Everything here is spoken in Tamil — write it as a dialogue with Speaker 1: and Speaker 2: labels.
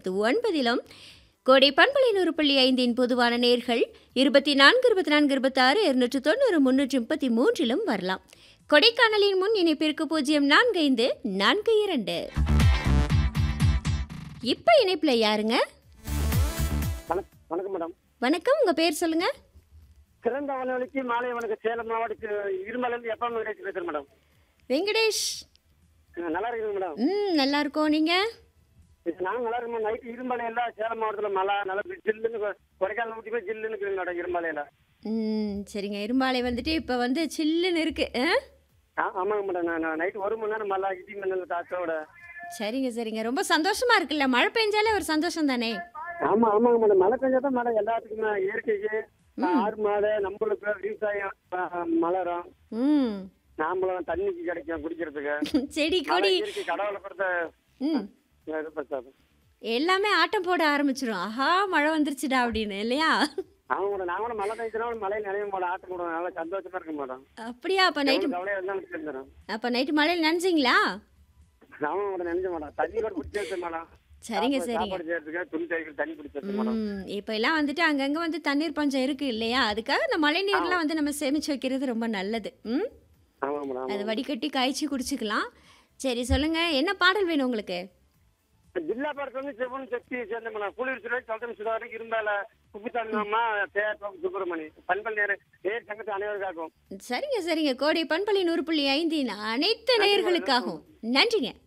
Speaker 1: இருபத்தி ஒன்பதிலும் கோடை பண்பலை நூறு புள்ளி ஐந்தின் பொதுவான நேர்கள் இருபத்தி நான்கு இருபத்தி நான்கு இருபத்தாறு இருநூற்று தொண்ணூறு முன்னூற்றி முப்பத்தி மூன்றிலும் வரலாம் கொடைக்கானலின் முன் இணைப்பிற்கு பூஜ்ஜியம் நான்கு ஐந்து நான்கு இரண்டு இப்போ இணைப்பில் யாருங்க
Speaker 2: வணக்- வணக்கம் மேடம்
Speaker 1: வணக்கம் உங்கள் பேர் சொல்லுங்க
Speaker 2: சிறந்த வானொலிக்கு மாலை வணக்கம் சேலம் மாவட்டத்து இருமலேருந்து எப்ப நிகழ்ச்சி பேசுறேன் மேடம்
Speaker 1: வெங்கடேஷ்
Speaker 2: அஹ் நல்லா இருக்குங்க மேடம்
Speaker 1: ம் நல்லா இருக்கோம் நீங்கள்
Speaker 2: இது நான் நல்லா இருக்கேன் நைட்டு இருமலையில சேலம் மாவட்டத்துல மழை நல்லா ஜில்லுன்னு கொ- கொடைக்கானல் ஊட்டி போய் ஜில்லுன்னு இருக்குங்க மேடம் இருமலையில
Speaker 1: ம் சரிங்க இரும்பாலை வந்துட்டு இப்போ வந்து சில்லுன்னு இருக்கு ஆ?
Speaker 2: ஆ ஆமாங்க மேடம் நான் நான் நைட்டு ஒரு மணி நேரம் மழை இடி மின்னல் தாத்தோட
Speaker 1: சரிங்க சரிங்க ரொம்ப சந்தோஷமா இருக்குல்ல மழை பெஞ்சாலே ஒரு சந்தோஷம் தானே
Speaker 2: ஆமா ஆமாங்க மேடம் மழை பெஞ்சாதான் மழை எல்லாத்துக்குமே இயற்கைக்கு ஆறு மாடு நம்மளுக்கு விவசாயம் அஹ், மலரும்
Speaker 1: ம்
Speaker 2: நாமளும் தண்ணிக்கு கிடைக்கும் குடிக்கிறதுக்கு
Speaker 1: செடி
Speaker 2: மழை
Speaker 1: கொடி
Speaker 2: இயற்கை கடவுளை பொறுத்த
Speaker 1: ம்
Speaker 2: இது பத்தாது.
Speaker 1: எல்லாமே ஆட்டம் போட ஆரம்பிச்சிரும் ஆஹா மழை வந்துருச்சுடா அப்படின்னு இல்லையா
Speaker 2: அவங்க கூட நான் கூட மழை பெய்ஞ்சுனா மழை நினைவு மேடம் ஆட்டம் கூட நல்லா சந்தோஷமா இருக்கு மேடம்
Speaker 1: அப்படியா அப்போ நைட்டு
Speaker 2: கவலையா இருந்தாலும் தெரிஞ்சிடும்
Speaker 1: அப்போ நைட்டு மழையில் நினைச்சிங்களா
Speaker 2: நான் கூட நினைஞ்ச மேடம் தண்ணி கூட குடிச்சு வச்சேன் மேடம்
Speaker 1: சரிங்க
Speaker 2: சாப்பாடு-
Speaker 1: சரிங்க
Speaker 2: சாப்பாடு செய்யறதுக்கு துணி தைக்கிறது தண்ணி குடிச்சு வச்சேன் மேடம்
Speaker 1: ம் இப்போ எல்லாம் வந்துட்டு அங்கங்கே வந்து தண்ணீர் பஞ்சம் இருக்கு இல்லையா அதுக்காக இந்த மழை நீர்லாம் வந்து நம்ம சேமிச்சு வைக்கிறது ரொம்ப நல்லது ம்
Speaker 2: ஆமா மேடம்
Speaker 1: அது வடிகட்டி காய்ச்சி குடிச்சுக்கலாம் சரி சொல்லுங்க என்ன பாடல் வேணும் உங்களுக்கு
Speaker 2: ஜில்லா பார்த்து வந்து செவ்வன் சக்தி சேர்ந்த மேடம் குளிர் சுரை சந்தன சுதாரி இருந்தால குப்பித்தாண்டமா தேர் சுப்பிரமணி பண்பல் நேரு நேர் சங்கத்து அனைவருக்காகும்
Speaker 1: சரிங்க சரிங்க கோடை பண்பலை நூறு புள்ளி ஐந்தின் அனைத்து நேயர்களுக்காகவும் நன்றிங்க